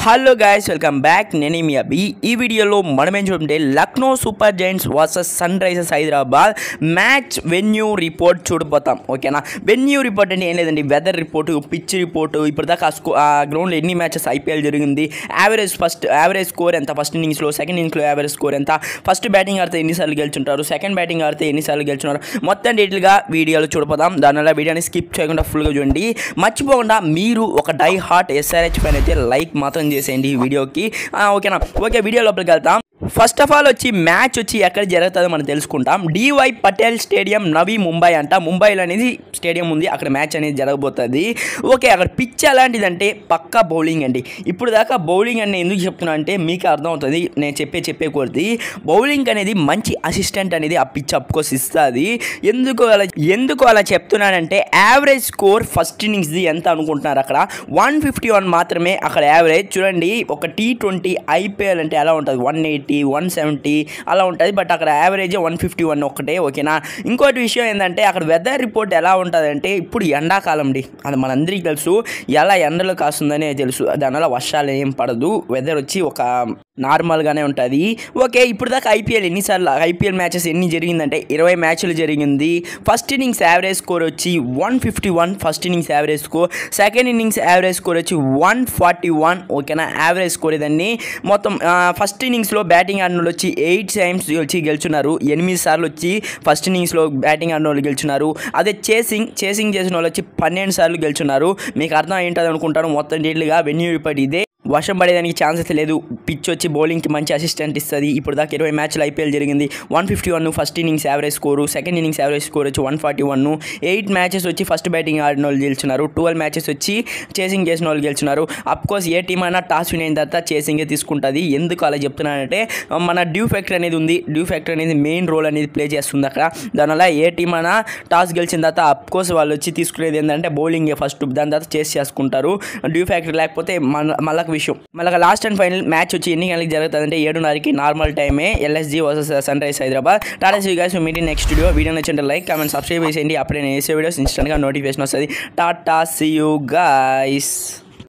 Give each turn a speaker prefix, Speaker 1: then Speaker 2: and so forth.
Speaker 1: hello guys welcome back నేను మీ అభి ఈ వీడియోలో మనం ఏం చూడంటే Lucknow super giants versus Sunrisers Hyderabad match venue report చూడబోతాం ఓకేనా వెన్యూ రిపోర్ట్ అంటే ఏం లేదండి వెదర్ రిపోర్ట్ పిచ్ రిపోర్ట్ ఇప్పటిదాకా ఆ స్కో ఆ గ్రౌండ్లో ఎన్ని మ్యాచెస్ ఐపీఎల్ జరిగింది యావరేజ్ ఫస్ట్ యావరేజ్ స్కోర్ ఎంత ఫస్ట్ ఇన్నింగ్స్లో సెకండ్ ఇన్నింగ్స్లో యావరేజ్ స్కోర్ ఎంత ఫస్ట్ బ్యాటింగ్ ఆడితే ఎన్నిసార్లు గెలుచుంటారు సెకండ్ బ్యాటింగ్ ఆడితే ఎన్నిసార్లు గెలుచున్నారు మొత్తం డీటెయిల్గా వీడియోలో చూడపోదాం దానివల్ల వీడియోని స్కిప్ చేయకుండా ఫుల్గా చూడండి మర్చిపోకుండా మీరు ఒక డై హార్ట్ ఎస్ఆర్హెచ్ పైన అయితే లైక్ మాత్రం చేసేయండి ఈ వీడియోకి ఆ, ఓకేనా ఓకే వీడియో లోపలికి వెళ్తాం ఫస్ట్ ఆఫ్ ఆల్ వచ్చి మ్యాచ్ వచ్చి ఎక్కడ జరుగుతుందో మనం తెలుసుకుంటాం డివై పటేల్ స్టేడియం నవీ ముంబై అంట ముంబైలో అనేది స్టేడియం ఉంది అక్కడ మ్యాచ్ అనేది జరగబోతుంది ఓకే అక్కడ పిచ్ ఎలాంటిదంటే పక్కా బౌలింగ్ అండి ఇప్పుడు దాకా బౌలింగ్ అని ఎందుకు చెప్తున్నా అంటే మీకు అర్థమవుతుంది నేను చెప్పే చెప్పే కొద్ది బౌలింగ్ అనేది మంచి అసిస్టెంట్ అనేది ఆ పిచ్ అప్కోర్స్ ఇస్తుంది ఎందుకు అలా ఎందుకు అలా చెప్తున్నానంటే యావరేజ్ స్కోర్ ఫస్ట్ ఇన్నింగ్స్ది ఎంత అనుకుంటున్నారు అక్కడ వన్ ఫిఫ్టీ వన్ మాత్రమే అక్కడ యావరేజ్ చూడండి ఒక టీ ట్వంటీ ఐపీఎల్ అంటే ఎలా ఉంటుంది వన్ ఎయిటీ వన్ సెవెంటీ అలా ఉంటుంది బట్ అక్కడ యావరేజ్ వన్ ఫిఫ్టీ వన్ ఒకటే ఓకేనా ఇంకోటి విషయం ఏంటంటే అక్కడ వెదర్ రిపోర్ట్ ఎలా ఉంటుంది అంటే ఇప్పుడు ఎండాకాలం డి అది మనందరికీ తెలుసు ఎలా ఎండలు కాస్తుందనే తెలుసు దానివల్ల వర్షాలు ఏం పడదు వెదర్ వచ్చి ఒక నార్మల్గానే ఉంటుంది ఓకే ఇప్పుడు దాకా ఐపీఎల్ ఎన్నిసార్లు ఐపీఎల్ మ్యాచెస్ ఎన్ని జరిగిందంటే ఇరవై మ్యాచ్లు జరిగింది ఫస్ట్ ఇన్నింగ్స్ యావరేజ్ స్కోర్ వచ్చి one fifty one first innings average score second innings average score వచ్చి వన్ ఫార్టీ వన్ ఓకేనా యావరేజ్ స్కోర్ ఇదండి మొత్తం ఫస్ట్ ఇన్నింగ్స్లో బ్యాటింగ్ ఆడిన వాళ్ళు వచ్చి ఎయిట్ టైమ్స్ వచ్చి గెలుచున్నారు ఎనిమిది సార్లు వచ్చి ఫస్ట్ ఇన్నింగ్స్లో బ్యాటింగ్ ఆడిన వాళ్ళు గెలుచున్నారు అదే చేసింగ్ చేసింగ్ చేసిన వాళ్ళు వచ్చి పన్నెండు సార్లు గెలుచున్నారు మీకు అర్థం ఏంటది అనుకుంటాను మొత్తం డీటెయిల్గా వెన్యూ రిపోర్ట్ ఇదే వర్షం పడేదానికి ఛాన్సెస్ లేదు పిచ్ వచ్చి బౌలింగ్కి మంచి అసిస్టెంట్ ఇస్తుంది ఇప్పుడు దాకా ఇరవై మ్యాచ్లు ఐపీఎల్ జరిగింది one fifty one first innings average score second innings average score వచ్చి one forty one eight matches వచ్చి ఫస్ట్ బ్యాటింగ్ ఆడిన వాళ్ళు గెలుచున్నారు ట్వెల్వ్ మ్యాచెస్ వచ్చి చేసింగ్ చేసిన వాళ్ళు గెలుచున్నారు కోర్స్ ఏ టీం అయినా టాస్ విన్ అయిన తర్వాత చేసింగే తీసుకుంటుంది ఎందుకు అలా చెప్తున్నానంటే మన డ్యూ ఫ్యాక్టర్ అనేది ఉంది డ్యూ ఫ్యాక్టర్ అనేది మెయిన్ రోల్ అనేది ప్లే చేస్తుంది అక్కడ దానివల్ల ఏ టీం అయినా టాస్ గెలిచిన తర్వాత కోర్స్ వాళ్ళు వచ్చి తీసుకునేది ఏంటంటే బౌలింగే ఫస్ట్ దాని తర్వాత చేసి చేసుకుంటారు డ్యూ ఫ్యాక్టర్ లేకపోతే మన మళ్ళీ విషయం మళ్ళీ లాస్ట్ అండ్ ఫైనల్ మ్యాచ్ వచ్చి ఎన్ని గంటలకు జరుగుతుంది అంటే ఏడున్నరకి నార్మల్ టైమే LSG versus sun rise Hyderabad tata see guys meeting next video video నచ్చింటే లైక్ కామెంట్ సబ్స్క్రైబ్ చేసేయండి అప్పుడే నేను వేసే వీడియోస్ ఇన్స్టెంట్గా నోటిఫికేషన్ వస్తుంది టాటా సీ యూ గైస్